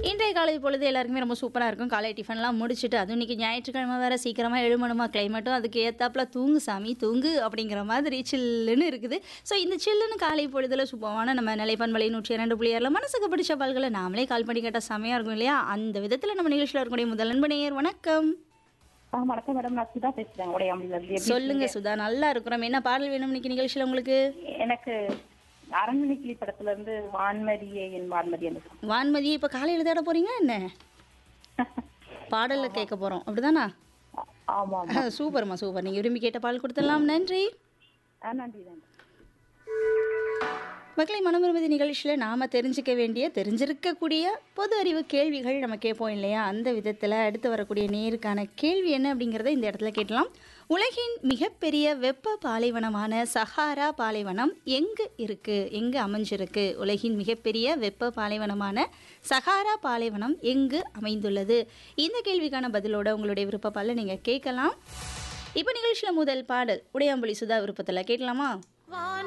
இன்றைய காலை பொழுது எல்லாருக்குமே ரொம்ப சூப்பராக இருக்கும் காலை டிஃபன்லாம் முடிச்சுட்டு அதுவும் இன்றைக்கி ஞாயிற்றுக்கிழமை வேறு சீக்கிரமாக எழுமணுமா கிளைமேட்டும் அதுக்கு ஏத்தாப்புல தூங்கு சாமி தூங்கு அப்படிங்கிற மாதிரி சில்லுன்னு இருக்குது ஸோ இந்த சில்லுன்னு காலை பொழுதுல சூப்பரான நம்ம நிலைப்பண்பலை நூற்றி இரண்டு புள்ளி ஏழில் மனசுக்கு பிடிச்ச பால்களை நாமளே கால் பண்ணி கேட்டால் செமையாக இருக்கும் இல்லையா அந்த விதத்தில் நம்ம நிகழ்ச்சியில் இருக்கக்கூடிய முதல் அன்பு நேயர் வணக்கம் ஆ வணக்கம் மேடம் நான் சுதா பேசுறேன் உடையாமலில இருந்து எப்படி சொல்லுங்க சுதா நல்லா இருக்கிறோம் என்ன பாடல் வேணும் இன்னைக்கு நிகழ்ச்சியில் உங்களுக்கு இருக்கீங்க? எனக்கு அரண்மனை கிளி படத்துல இருந்து வான்மதியே என் வான்மதி அந்த song. வான்மதியை இப்போ காலையில் தேட போறீங்க என்ன பாடலில் கேட்க போகிறோம் அப்படிதானா ஆ- ஆமா ஆமா சூப்பர்மா சூப்பர் நீங்கள் விரும்பி கேட்ட பால் கொடுத்துடலாம் நன்றி ஆ, நன்றி நன்றி மக்களை மனமிருமதி நிகழ்ச்சியில் நாம் தெரிஞ்சுக்க வேண்டிய தெரிஞ்சிருக்கக்கூடிய பொது அறிவு கேள்விகள் நம்ம கேட்போம் இல்லையா அந்த விதத்தில் அடுத்து வரக்கூடிய நேருக்கான கேள்வி என்ன அப்படிங்கிறத இந்த இடத்துல கேட்கலாம் உலகின் மிகப்பெரிய வெப்ப பாலைவனமான சஹாரா பாலைவனம் எங்கு இருக்குது எங்கு அமைஞ்சிருக்கு உலகின் மிகப்பெரிய வெப்ப பாலைவனமான சஹாரா பாலைவனம் எங்கு அமைந்துள்ளது இந்த கேள்விக்கான பதிலோட உங்களுடைய விருப்பப்பால நீங்கள் கேட்கலாம் இப்போ நிகழ்ச்சியில் முதல் பாடல் உடையாம்புலி சுதா விருப்பத்தில் கேட்கலாமா